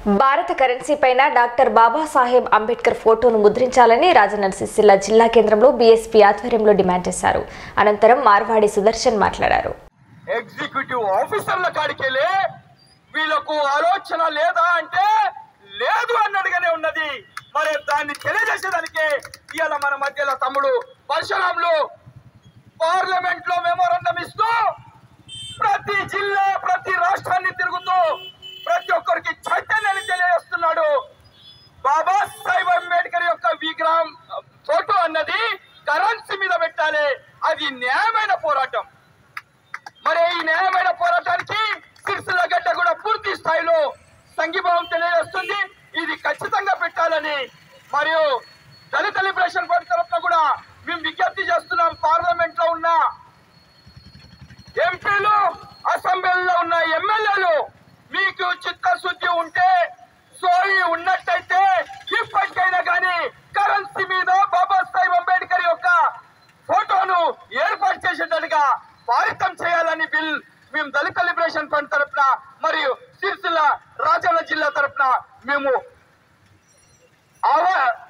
భారత కరెన్సీ పైన డాక్టర్ బాబాసాహెబ్ అంబేద్కర్ ఫోటోను ముద్రించాలని రాజన్న సిరిసిల్ల జిల్లా కేంద్రంలో బీఎస్పీ ఆధ్వర్యంలో డిమాండ్ చేశారు అనంతరం మార్వాడి సుదర్శన్ మాట్లాడారు ఎగ్జిక్యూటివ్ ఆఫీసర్ల కాడికెళ్ళి వీళ్ళకు ఆలోచన లేదా అంటే లేదు అన్నట్టుగానే ఉన్నది మరి దాన్ని తెలియజేసేదానికి ఇవాళ మన మధ్యలో తమ్ముడు పరశురాములు పార్లమెంట్ లో మెమోరండం ఇస్తూ ప్రతి జిల్లా ప్రతి రాష్ట్రాన్ని తిరుగుతూ ప్రతి ఒక్కరికి చైతన్యాన్ని తెలియజేస్తున్నాడు బాబా సాహెబ్ అంబేద్కర్ యొక్క విగ్రహం ఫోటో అన్నది కరెన్సీ మీద పెట్టాలి అది న్యాయమైన పోరాటం మరి ఈ న్యాయమైన పోరాటానికి సిరిసిల్ల గడ్డ కూడా పూర్తి స్థాయిలో సంఘీభావం తెలియజేస్తుంది ఇది ఖచ్చితంగా పెట్టాలని మరియు దళిత లిబరేషన్ పార్టీ తరఫున కూడా మేము విజ్ఞప్తి చేస్తున్నాం పార్లమెంట్ లో ఉన్న ఎంపీలు అసెంబ్లీలో ఉన్న ఎమ్మెల్యేలు మీకు చిత్తశుద్ధి ఉంటే సోయి ఉన్నట్టయితే ఇప్పటికైనా కానీ కరెన్సీ మీద బాబాసాహెబ్ అంబేద్కర్ యొక్క ఫోటోను ఏర్పాటు చేసేటట్టుగా పారితం చేయాలని బిల్ మేము దళిత లిబరేషన్ ఫ్రంట్ తరఫున మరియు సిరిసిల్ల రాజన్న జిల్లా తరఫున మేము ఆవా